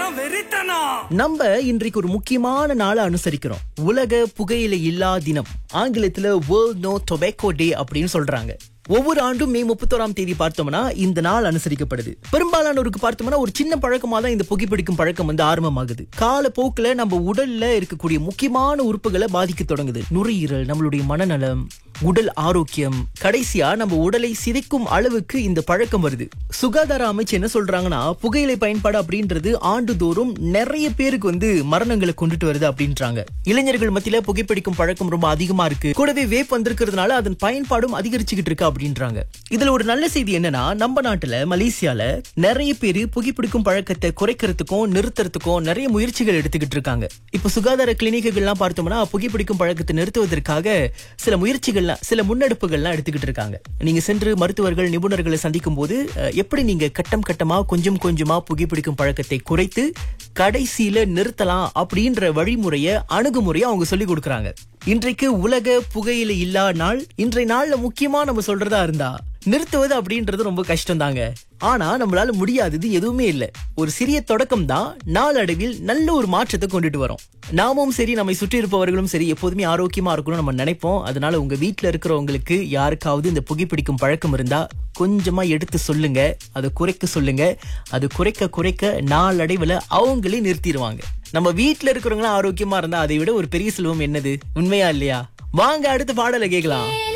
வெறித்தனம் நம்ம இன்றைக்கு ஒரு முக்கியமான நாளை அனுசரிக்கிறோம் உலக புகையிலை இல்லா தினம் ஆங்கிலத்துல வேர்ல்ட் நோ டொபேக்கோ டே அப்படின்னு சொல்றாங்க ஒவ்வொரு ஆண்டும் மே முப்பத்தோராம் தேதி பார்த்தோம்னா இந்த நாள் அனுசரிக்கப்படுது பெரும்பாலானோருக்கு பார்த்தோம்னா ஒரு சின்ன பழக்கமா தான் இந்த புகைப்பிடிக்கும் பழக்கம் வந்து ஆரம்பமாகுது காலப்போக்குல நம்ம உடல்ல இருக்கக்கூடிய முக்கியமான உறுப்புகளை பாதிக்க தொடங்குது நுரையீரல் நம்மளுடைய மனநலம் உடல் ஆரோக்கியம் கடைசியா நம்ம உடலை சிதைக்கும் அளவுக்கு இந்த பழக்கம் வருது சுகாதார அமைச்சு என்ன சொல்றாங்கன்னா புகையிலை பயன்பாடு அப்படின்றது ஆண்டுதோறும் நிறைய பேருக்கு வந்து மரணங்களை கொண்டுட்டு வருது அப்படின்றாங்க இளைஞர்கள் மத்தியில புகைப்பிடிக்கும் பழக்கம் ரொம்ப அதிகமா இருக்கு கூடவே வேப் வந்திருக்கிறதுனால அதன் பயன்பாடும் அதிகரிச்சுக்கிட்டு இருக்கு அப்படின்றாங்க இதுல ஒரு நல்ல செய்தி என்னன்னா நம்ம நாட்டுல மலேசியால நிறைய பேர் புகைப்பிடிக்கும் பழக்கத்தை குறைக்கிறதுக்கும் நிறுத்துறதுக்கும் நிறைய முயற்சிகள் எடுத்துக்கிட்டு இருக்காங்க இப்ப சுகாதார கிளினிக்குகள்லாம் பார்த்தோம்னா புகைப்பிடிக்கும் பழக்கத்தை நிறுத்துவதற்காக சில முயற்சிகள்லாம் சில முன்னெடுப்புகள்லாம் எடுத்துக்கிட்டு இருக்காங்க நீங்க சென்று மருத்துவர்கள் நிபுணர்களை சந்திக்கும் போது அஹ், எப்படி நீங்க கட்டம் கட்டமா கொஞ்சம் கொஞ்சமா புகைப்பிடிக்கும் பழக்கத்தை குறைத்து கடைசியில நிறுத்தலாம் அப்படின்ற வழிமுறைய அணுகுமுறையை அவங்க சொல்லி கொடுக்கறாங்க இன்றைக்கு உலக புகையிலை இல்லா நாள் இன்றைய நாள்ல முக்கியமா நம்ம சொல்றதா இருந்தா நிறுத்துவது அப்படின்றது ரொம்ப கஷ்டம் தாங்க ஆனா நம்மளால முடியாதது எதுவுமே இல்ல ஒரு சிறிய தொடக்கம் தான் நாளடைவில் நல்ல ஒரு மாற்றத்தை கொண்டுட்டு வரும் நாமும் சரி நம்மை சுற்றி இருப்பவர்களும் சரி எப்போதுமே ஆரோக்கியமா இருக்கணும்னு நம்ம நினைப்போம் அதனால உங்க வீட்ல இருக்கிறவங்களுக்கு யாருக்காவது இந்த புகைப்பிடிக்கும் பழக்கம் இருந்தா கொஞ்சமா எடுத்து சொல்லுங்க அதை குறைக்க சொல்லுங்க அது குறைக்க குறைக்க நாளடைவுல அவங்களே நிறுத்திடுவாங்க நம்ம வீட்ல இருக்கிறவங்களும் ஆரோக்கியமா இருந்தா அதை விட ஒரு பெரிய செல்வம் என்னது உண்மையா இல்லையா வாங்க அடுத்த பாடலை கேட்கலாம்